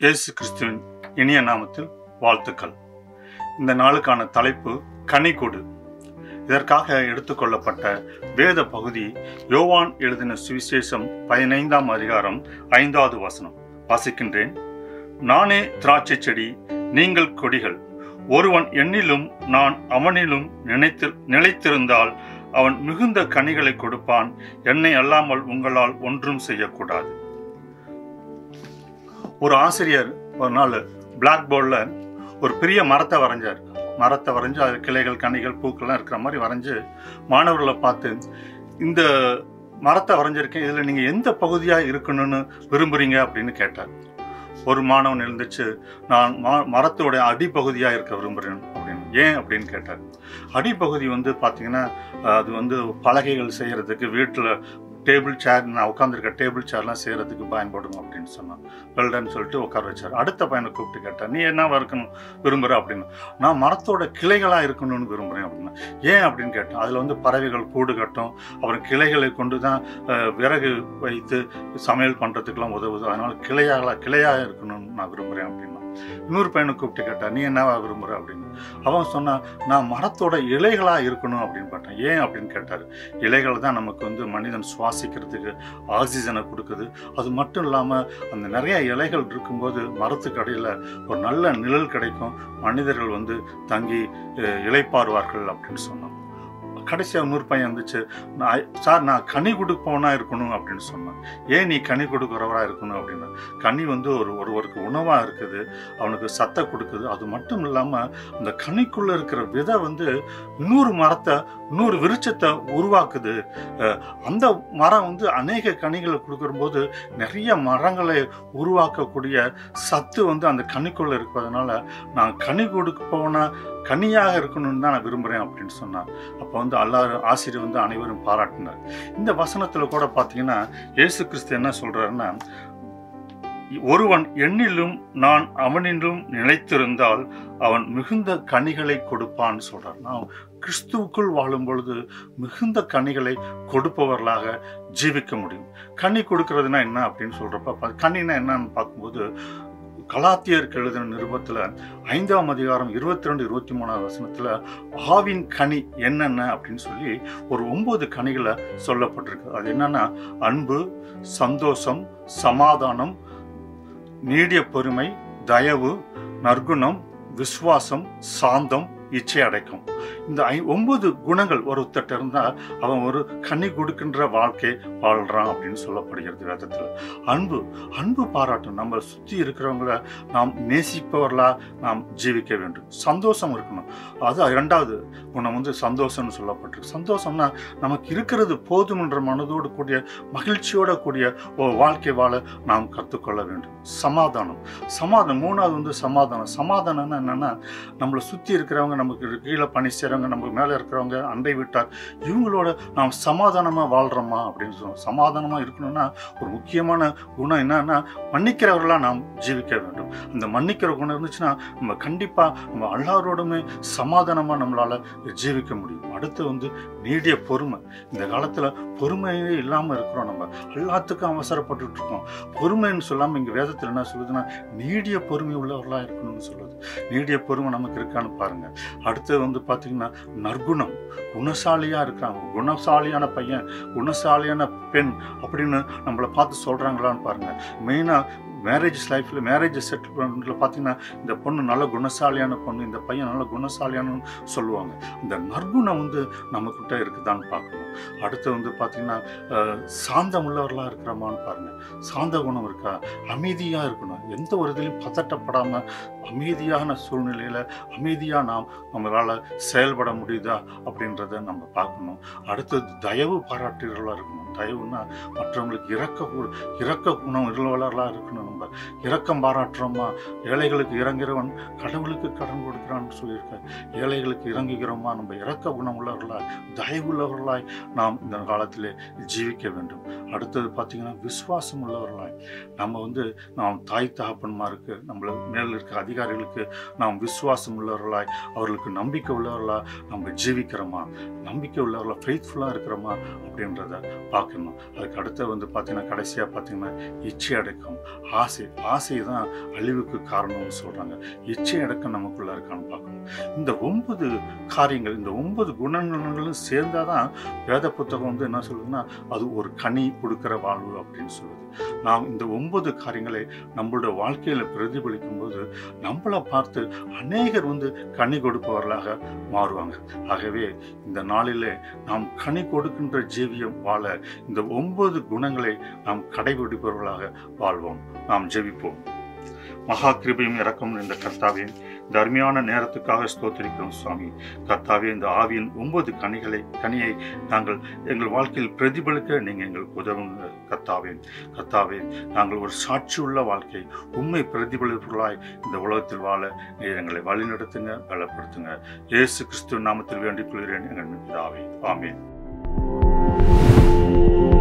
இயேசு கிறிஸ்துவின் இனிய நாமத்தில் வாழ்த்துக்கள் இந்த நாளுக்கான தலைப்பு கனிகொடு இதற்காக எடுத்துக்கொள்ளப்பட்ட வேத பகுதி யோவான் எழுதின சுவிசேஷம் பதினைந்தாம் அதிகாரம் ஐந்தாவது வசனம் வாசிக்கின்றேன் நானே திராட்சை செடி நீங்கள் கொடிகள் ஒருவன் என்னிலும் நான் அவனிலும் நினைத்து நிலைத்திருந்தால் அவன் மிகுந்த கனிகளை கொடுப்பான் என்னை அல்லாமல் உங்களால் ஒன்றும் செய்யக்கூடாது ஒரு ஆசிரியர் ஒரு நாள் பிளாக் போர்டில் ஒரு பெரிய மரத்தை வரைஞ்சார் மரத்தை வரைஞ்சு அது கிளைகள் கனிகள் பூக்கள்லாம் இருக்கிற மாதிரி வரைஞ்சு மாணவர்களை பார்த்து இந்த மரத்தை வரைஞ்சிருக்கேன் இதில் நீங்கள் எந்த பகுதியாக இருக்கணும்னு விரும்புகிறீங்க அப்படின்னு கேட்டார் ஒரு மாணவன் எழுந்துச்சு நான் மா- மரத்தோட அடிப்பகுதியாக இருக்க விரும்புகிறேன் அப்படின்னு ஏன் அப்படின்னு கேட்டார் அடிப்பகுதி வந்து பார்த்தீங்கன்னா அது வந்து பலகைகள் செய்கிறதுக்கு வீட்டில் டேபிள் சேர் நான் உட்காந்துருக்க டேபிள் சேர்லாம் செய்கிறதுக்கு பயன்படும் அப்படின்னு சொன்னான் வெல்டன்னு சொல்லிட்டு உட்கார வச்சார் அடுத்த பையனை கூப்பிட்டு கேட்டார் நீ என்னவா இருக்கணும் விரும்புகிற அப்படின்னு நான் மரத்தோட கிளைகளாக இருக்கணும்னு விரும்புகிறேன் அப்படின்னா ஏன் அப்படின்னு கேட்டேன் அதில் வந்து பறவைகள் கூடு கட்டும் அப்புறம் கிளைகளை கொண்டு தான் அஹ், விறகு வைத்து சமையல் பண்ணுறதுக்கெல்லாம் உதவுது அதனால கிளையாக கிளையாக இருக்கணும்னு நான் விரும்புகிறேன் அப்படின்னா இன்னொரு பையனை கூப்பிட்டு கேட்டான் நீ என்னவா விரும்புகிற அப்படின்னு அவன் சொன்னான் நான் மரத்தோட இலைகளாக இருக்கணும் அப்படின்னு பார்த்தேன் ஏன் அப்படின்னு கேட்டார் இலைகள் தான் நமக்கு வந்து மனிதன் சுவாசிக்கிறதுக்கு ஆக்சிஜனை கொடுக்குது அது மட்டும் இல்லாமல் அந்த நிறைய இலைகள் இருக்கும்போது மரத்துக்கு அடியில் ஒரு நல்ல நிழல் கிடைக்கும் மனிதர்கள் வந்து தங்கி அஹ், இளைப்பாறுவார்கள் அப்படின்னு சொன்னான் கடைசியாக இன்னொரு பையன் இருந்துச்சு நான் சார் நான் கனி கொடுப்பவனா இருக்கணும் அப்படின்னு சொன்னேன் ஏன் நீ கனி கொடுக்குறவரா இருக்கணும் அப்படின்னு கனி வந்து ஒரு ஒருவருக்கு உணவாக இருக்குது அவனுக்கு சத்தை கொடுக்குது அது மட்டும் இல்லாமல் அந்த கனிக்குள்ளே இருக்கிற விதை வந்து இன்னொரு மரத்தை இன்னொரு விருட்சத்தை உருவாக்குது அஹ் அந்த மரம் வந்து அநேக கனிகளை கொடுக்கும்போது நிறைய மரங்களை உருவாக்கக்கூடிய சத்து வந்து அந்த கனிக்குள்ளே இருப்பதனால நான் கனி கொடுப்பவனா கனியாக இருக்கணும்னு தான் நான் விரும்புகிறேன் அப்படின்னு சொன்னான் அப்போ வந்து எல்லாரும் ஆசிரியர் வந்து அனைவரும் பாராட்டினார் இந்த வசனத்தில் கூட பார்த்தீங்கன்னா இயேசு கிறிஸ்து என்ன சொல்றாருன்னா ஒருவன் என்னிலும் நான் அவனிலும் நிலைத்திருந்தால் அவன் மிகுந்த கனிகளை கொடுப்பான்னு சொல்றார் நான் கிறிஸ்துவுக்குள் வாழும் பொழுது மிகுந்த கனிகளை கொடுப்பவர்களாக ஜீவிக்க முடியும் கனி கொடுக்கறதுனா என்ன அப்படின்னு சொல்றப்ப பா- கனினா என்னன்னு பார்க்கும்போது கலாத்தியருக்கு எழுதின நிருபத்துல ஐந்தாம் அதிகாரம் இருபத்தி ரெண்டு இருபத்தி மூணாவது வசனத்துல ஆவின் கனி என்னென்ன அப்படின்னு சொல்லி ஒரு ஒன்பது கனிகளை சொல்லப்பட்டிருக்கு அது என்னன்னா அன்பு சந்தோஷம் சமாதானம் நீடிய பொறுமை தயவு நற்குணம் விசுவாசம் சாந்தம் இச்சை அடைக்கும் இந்த ஐ ஒன்பது குணங்கள் ஒருத்தட்ட இருந்தா அவன் ஒரு கனி கொடுக்கின்ற வாழ்க்கை வாழ்றான் அப்படின்னு சொல்லப்படுகிறது வேதத்துல அன்பு அன்பு பாராட்டும் நம்ம சுத்தி இருக்கிறவங்கள நாம் நேசிப்பவர்களா நாம் ஜீவிக்க வேண்டும் சந்தோஷம் இருக்கணும் அது இரண்டாவது குணம் வந்து சந்தோஷம்னு சொல்லப்பட்டிருக்கு சந்தோஷம்னா நமக்கு இருக்கிறது போதும் என்ற மனதோடு கூடிய மகிழ்ச்சியோட கூடிய ஒரு வாழ்க்கை வாழ நாம் கற்றுக்கொள்ள வேண்டும் சமாதானம் சமாதானம் மூணாவது வந்து சமாதானம் சமாதானம்னா என்னன்னா நம்மளை சுற்றி இருக்கிறவங்க நமக்கு கீழே பணி செய்கிறவங்க நமக்கு மேலே இருக்கிறவங்க அண்டை விட்டார் இவங்களோட நாம் சமாதானமாக வாழ்கிறோமா அப்படின்னு சொல்லுவோம் சமாதானமாக இருக்கணும்னா ஒரு முக்கியமான குணம் என்னன்னா மன்னிக்கிறவர்களாக நாம் ஜீவிக்க வேண்டும் அந்த மன்னிக்கிற குணம் இருந்துச்சுன்னா நம்ம கண்டிப்பாக நம்ம எல்லாரோடுமே சமாதானமாக நம்மளால் ஜீவிக்க முடியும் அடுத்து வந்து நீடிய பொறுமை இந்த காலத்தில் பொறுமையே இல்லாமல் இருக்கிறோம் நம்ம எல்லாத்துக்கும் அவசரப்பட்டுட்டு இருக்கோம் பொறுமைன்னு சொல்லாமல் இங்கே வேதத்தில் என்ன சொல்லுதுன்னா நீடிய பொறுமை உள்ளவர்களாக இருக்கணும்னு சொல்லுது நீடிய பொறுமை நமக்கு இருக்கான்னு பாருங்க அடுத்து வந்து பார்த்தீங்கன்னா நற்குணம் குணசாலியாக இருக்கிறாங்க குணசாலியான பையன் குணசாலியான பெண் அப்படின்னு நம்மளை பார்த்து சொல்கிறாங்களான்னு பாருங்க மெயினாக மேரேஜ் லைஃப்பில் மேரேஜ் செட்டில்மெண்ட்டில் பார்த்தீங்கன்னா இந்த பொண்ணு நல்ல குணசாலியான பொண்ணு இந்த பையன் நல்ல குணசாலியானு சொல்லுவாங்க இந்த நற்குணம் வந்து நம்மக்கிட்ட இருக்குதான்னு பார்க்கணும் அடுத்து வந்து பார்த்தீங்கன்னா அஹ், சாந்தம் உள்ளவர்களாக இருக்கிறோமான்னு பாருங்கள் சாந்த குணம் இருக்கா அமைதியாக இருக்கணும் எந்த ஒரு இதுலையும் பதட்டப்படாமல் அமைதியான சூழ்நிலையில் அமைதியாக நாம் நம்மளால் செயல்பட முடியுதா அப்படின்றத நம்ம பார்க்கணும் அடுத்தது தயவு பாராட்டுகிறவர்களாக இருக்கணும் தயவுன்னா மற்றவங்களுக்கு இறக்க கு- இறக்க குணம் உள்ளவர்களாக இருக்கணும் நம்ம இரக்கம் பாராட்டுறோமா ஏழைகளுக்கு இறங்குறவன் கடவுளுக்கு கடன் கொடுக்குறான்னு சொல்லியிருக்க ஏழைகளுக்கு இறங்குகிறோமா நம்ம இறக்க குணம் உள்ளவர்களாய் தயவுள்ளவர்களாய் நாம் இந்த காலத்திலே ஜீவிக்க வேண்டும் அடுத்தது பார்த்தீங்கன்னா விசுவாசம் உள்ளவர்களாய் நம்ம வந்து நாம் தாய் தகப்பன்மாருக்கு நம்மள மேல் இருக்க அதிகாரிகளுக்கு நாம் விசுவாசம் உள்ளவர்களாய் அவர்களுக்கு நம்பிக்கை உள்ளவர்களாக நம்ம ஜீவிக்கிறோமா நம்பிக்கை உள்ளவர்களா ஃபெய்த்ஃபுல்லாக இருக்கிறோமா அப்படின்றத பார்க்கணும் அதுக்கு அடுத்து வந்து பார்த்தீங்கன்னா கடைசியாக பார்த்தீங்கன்னா இச்சை அடக்கம் ஆசை ஆசை தான் அழிவுக்கு காரணம்னு சொல்கிறாங்க இச்சை அடக்கம் நமக்குள்ள இருக்கான்னு பார்க்கணும் இந்த ஒன்பது காரியங்கள் இந்த ஒன்பது குணங்களும் சேர்ந்தாதான் வேத புத்தகம் வந்து என்ன சொல்லுதுன்னா அது ஒரு கனி கொடுக்கிற வாழ்வு அப்படின்னு சொல்லுது நாம் இந்த ஒன்பது காரியங்களை நம்மளோட வாழ்க்கையில பிரதிபலிக்கும் போது நம்மளை பார்த்து அநேகர் வந்து கனி கொடுப்பவர்களாக மாறுவாங்க ஆகவே இந்த நாளிலே நாம் கனி கொடுக்கின்ற ஜீவியம் வாழ இந்த ஒன்பது குணங்களை நாம் கடைபிடிப்பவர்களாக வாழ்வோம் நாம் ஜெபிப்போம் மகா கிருபையும் இறக்கம் இந்த கர்த்தாவே இந்த அருமையான நேரத்துக்காக ஸ்தோத்திரிக்கிறோம் சுவாமி கர்த்தாவே இந்த ஆவியின் ஒன்பது கனிகளை கனியை நாங்கள் எங்கள் வாழ்க்கையில் பிரதிபலிக்க நீங்கள் எங்களுக்கு உதவுங்க கர்த்தாவே கர்த்தாவே நாங்கள் ஒரு சாட்சி உள்ள வாழ்க்கை உண்மை பிரதிபலிப்புகளாய் இந்த உலகத்தில் வாழ நீர் எங்களை வழிநடத்துங்க பலப்படுத்துங்க இயேசு கிறிஸ்துவ நாமத்தில் வேண்டிக் கொள்கிறேன் எங்கள் பிதாவே ஆமென்